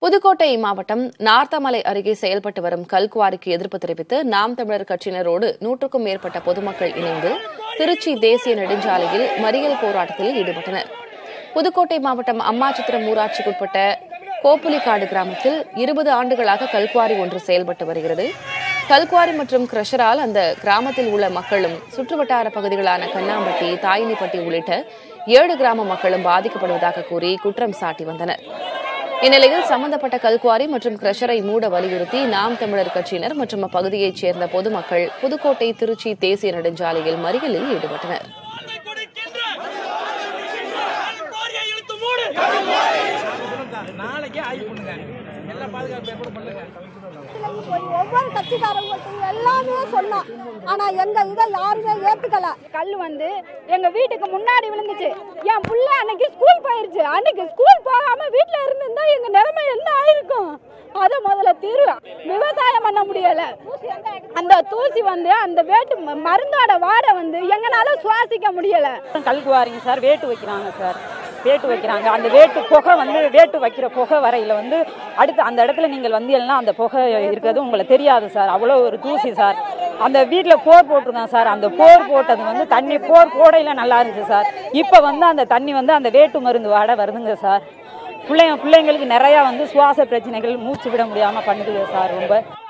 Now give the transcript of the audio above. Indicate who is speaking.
Speaker 1: புதுக்கோட்டை மாவட்டம் நார்த்தமலை அருகே செயல்பட்டு வரும் கல்குவாரிக்கு எதிர்ப்பு தெரிவித்து நாம் தமிழர் கட்சியினரோடு நூற்றுக்கும் மேற்பட்ட பொதுமக்கள் இணைந்து திருச்சி தேசிய நெடுஞ்சாலையில் மறியல் போராட்டத்தில் ஈடுபட்டனர் புதுக்கோட்டை மாவட்டம் அம்மாச்சித்திரம் ஊராட்சிக்குட்பட்ட கோப்புலிக்காடு கிராமத்தில் இருபது ஆண்டுகளாக கல்குவாரி ஒன்று செயல்பட்டு வருகிறது கல்குவாரி மற்றும் கிரஷரால் அந்த கிராமத்தில் உள்ள மக்களும் சுற்றுவட்டார பகுதிகளான கண்ணாம்பட்டி தாயினிப்பட்டி உள்ளிட்ட ஏழு கிராம மக்களும் பாதிக்கப்படுவதாக கூறி குற்றம் சாட்டி வந்தனர் இந்நிலையில் சம்பந்தப்பட்ட கல்குவாரி மற்றும் கிரஷரை மூட வலியுறுத்தி நாம் தமிழர் கட்சியினர் மற்றும் அப்பகுதியைச் சேர்ந்த பொதுமக்கள் புதுக்கோட்டை திருச்சி தேசிய நெடுஞ்சாலையில் மறியலில் ஈடுபட்டனர்
Speaker 2: ஆண்டை கொடுக்கின்ற கோரியை இழுத்து மூடு
Speaker 3: நாளைக்கே ஆய்வு பண்ணுங்க எல்லா பாதுகாப்பு ஏற்பாடு பண்ணுங்க
Speaker 4: போய் ஒவ்வொரு கட்சிக்காரங்கள்ட்டையும் எல்லாமே சொன்னோம் ஆனா எங்க இதை யாருமே ஏத்துக்கல
Speaker 5: கல் வந்து எங்க வீட்டுக்கு முன்னாடி விழுந்துச்சு என் புள்ள அன்னைக்கு ஸ்கூல் போயிருச்சு அன்னைக்கு ஸ்கூல் போகாம வீட்ல இருந்திருந்தா எங்க நிலைமை என்ன ஆயிருக்கும் அத முதல்ல தீர்வு விவசாயம் பண்ண முடியல அந்த தூசி வந்து அந்த வேட்டு ம- மருந்தோட வாடை வந்து எங்களால சுவாசிக்க முடியல
Speaker 6: கல்குவாரிங்க சார் வேட்டு வைக்கிறாங்க சார் வேட்டு வைக்கிறாங்க அந்த வேட்டு புகை வந்து வேட்டு வைக்கிற புகை வரையில வந்து அடுத்து அந்த இடத்துல நீங்கள் வந்து எல்லாம் அந்த புகை இருக்கிறது உங்களுக்கு தெரியாது சார் அவ்வளோ ஒரு தூசி சார் அந்த வீட்டில் போர் போட்டிருந்தோம் சார் அந்த போர் போட்டது வந்து தண்ணி போர் போடையில நல்லா இருந்துச்சு சார் இப்போ வந்து அந்த தண்ணி வந்து அந்த வேட்டு மருந்து வாடை வருதுங்க சார் பிள்ளைங்க பிள்ளைங்களுக்கு நிறையா வந்து சுவாச பிரச்சனைகள் மூச்சு விட முடியாமல் பண்ணுது சார் ரொம்ப